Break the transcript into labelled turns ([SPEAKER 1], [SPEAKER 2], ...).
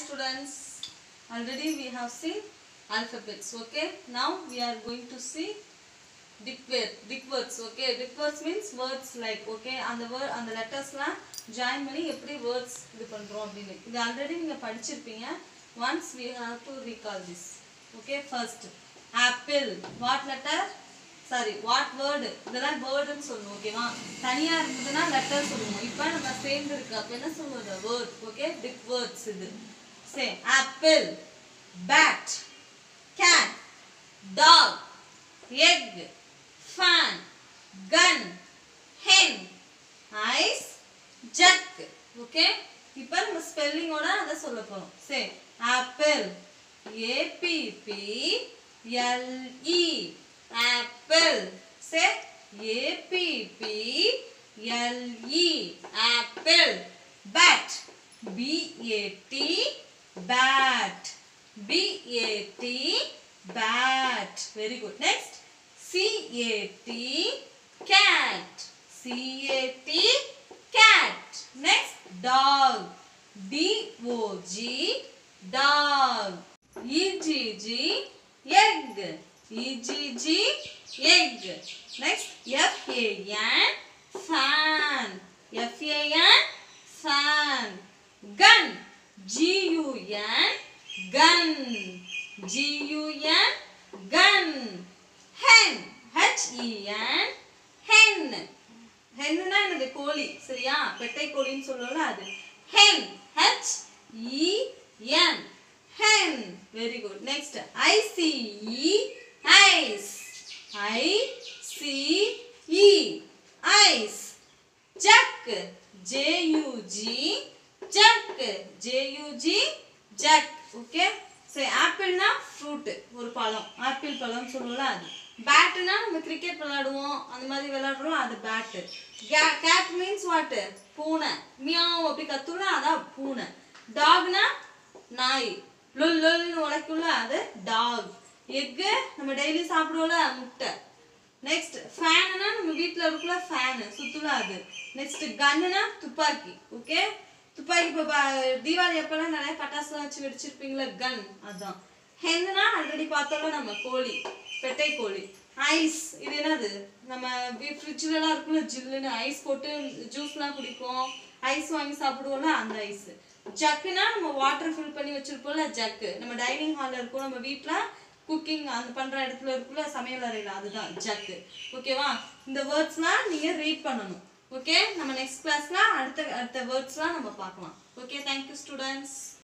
[SPEAKER 1] students. Already we have seen alphabets. Okay. Now we are going to see dick word dick words. Okay. Dick words means words like okay அந்த word அந்த லெட்டர்ஸ்லாம் join பண்ணி எப்படி words இது பண்றோம் அப்படின்னு இது already நீங்க படிச்சிருப்பீங்க once we have to recall this okay first apple what letter sorry what word இதெல்லாம் வேர்டுன்னு சொல்லணும் ஓகேவா தனியா இருந்ததுன்னா லெட்டர் சொல்லுவோம் இப்போ நம்ம சேர்ந்து இருக்கு அப்போ என்ன சொல்லுவது வேர்ட் ஓகே பிக் வேர்ட்ஸ் இது say apple bat cat dog egg fan gun hen ice jug okay இப்போ நம்ம ஸ்பெல்லிங்கோட அதை சொல்ல போறோம் say apple A P P L E apple say A P P L E apple bat B A T bat B A T bat very good next C A T cat C-A-T cat next dog D-O-G dog E-G-G egg E-G-G egg next F-A-N fan F-A-N fan gun G-U-N gun G-U-N gun hen H-E-N hen ஹென்னா என்னது கோழி சரியா பெட்டை கோழின்னு சொல்லுவோம்ல அது hen H E N hen very good next I C E ice I C E ice jug J U G jug J U G jug okay சரி ஆப்பிள்னா ஃப்ரூட் ஒரு பழம் ஆப்பிள் பழம் சொல்லுவோம்ல அது பேட்டுனா நம்ம கிரிக்கெட் விளையாடுவோம் அந்த மாதிரி விளையாடுறோம் அது பேட்டு கேட் மீன்ஸ் வாட் பூனை மியாவ் அப்படி கத்துல அதான் பூனை டாக்னா நாய் லுல் லுல்னு உழைக்கும்ல அது டாக் எக்கு நம்ம டெய்லி சாப்பிடுவோம்ல முட்டை நெக்ஸ்ட் ஃபேனுனா நம்ம வீட்டில் இருக்குல்ல ஃபேனு சுற்றுல அது நெக்ஸ்ட் கன்னுனா துப்பாக்கி ஓகே துப்பாக்கி இப்போ தீபாவளி அப்பெல்லாம் நிறைய பட்டாசுலாம் வச்சு வெடிச்சிருப்பீங்களா கன் அதுதான் ஹென்னுனா ஆல்ரெடி பார்த்தோம்ல நம்ம கோழி பெட்டை கோழி ஐஸ் இது என்னது நம்ம ஃப்ரிட்ஜ்லலாம் இருக்குல்ல ஜில்லுன்னு ஐஸ் போட்டு ஜூஸ்லாம் குடிப்போம் ஐஸ் வாங்கி சாப்பிடுவோம்ல அந்த ஐஸ் ஜக்குனா நம்ம வாட்டர் ஃபில் பண்ணி வச்சிருப்போம்ல ஜக்கு நம்ம டைனிங் ஹாலில் இருக்கும் நம்ம வீட்டில் குக்கிங் அந்த பண்ற இடத்துல இருக்குல்ல சமையல் அறையில அதுதான் ஜக்கு ஓகேவா இந்த வேர்ட்ஸ்லாம் நீங்க ரீட் பண்ணணும் ஓகே நம்ம நெக்ஸ்ட் கிளாஸ்ல அடுத்த அடுத்த வேர்ட்ஸ்லாம் நம்ம பார்க்கலாம் ஓகே தேங்க்யூ ஸ்டூடெண்ட்ஸ்